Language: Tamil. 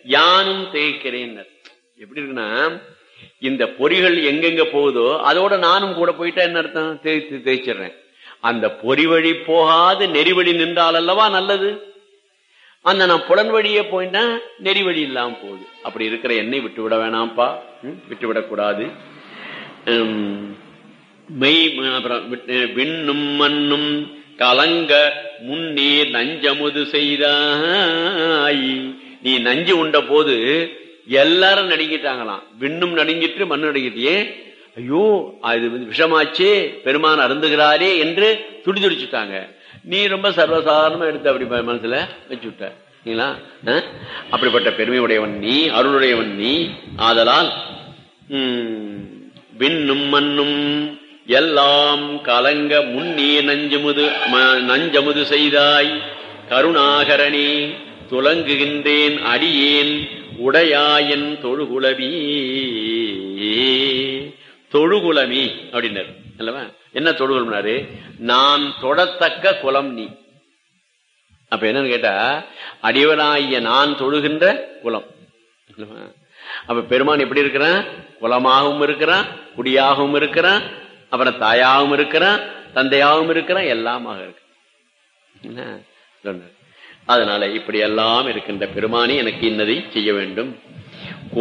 யானும் தேய்க்கிறேன் எப்படி இருக்குன்னா இந்த பொறிகள் எங்கெங்க போகுதோ அதோட நானும் கூட போயிட்டா என்ன அர்த்தம் தேய்த்து தேய்ச்சிடுறேன் அந்த பொறி வழி போகாது நெறி வழி நின்றால் அல்லவா நல்லது அந்த நான் புலன் வழியே போயிட்டா நெறி வழி இல்லாம போகுது அப்படி இருக்கிற என்னை விட்டு விட வேணாம்ப்பா ம், விட்டு விடக்கூடாது உம், மெய் அப்புறம் விட்டு- விண்ணும் மண்ணும் கலங்க முன்னே நஞ்சமுது செய்தாய் நீ நஞ்சு உண்ட போது எல்லாரும் நடுங்கிட்டாங்களாம் விண்ணும் நடுங்கிட்டு மண்ணு நடுங்கிட்டே ஐயோ அது வந்து விஷமாச்சே பெருமான் அருந்துகிறாரே என்று துடி துடிச்சுட்டாங்க நீ ரொம்ப சர்வசாதாரணமா எடுத்து அப்படி ம- மனசுல வச்சு விட்ட சரிங்களா? அஹ்? அப்படிப்பட்ட பெருமையுடையவன் நீ அருளுடையவன் நீ ஆதலால் உம், விண்ணும் மண்ணும் எல்லாம் கலங்க முன்னே நஞ்சமுது ம- நஞ்சமுது செய்தாய் கருணாகரனே துலங்குகின்றேன் அடியேன் உடையாயன் தொழுகுலவி தொழுகுலமி அப்படின்னாரு அல்லவா என்ன தொழுகுலம்னாரு நான் தொடத்தக்க குலம் நீ அப்ப என்னன்னு கேட்டா அடியவனாகிய நான் தொழுகின்ற குலம் அல்லவா? அப்ப பெருமான் எப்படி இருக்கிறான் குலமாகவும் இருக்கிறான் குடியாகவும் இருக்கிறான் அப்புறம் தாயாகவும் இருக்கிறான் தந்தையாகவும் இருக்கிறான் எல்லாமாக இருக்கு என்ன? சொன்னார். அதனால இப்படி எல்லாம் இருக்கின்ற பெருமானி எனக்கு இன்னதை செய்ய வேண்டும்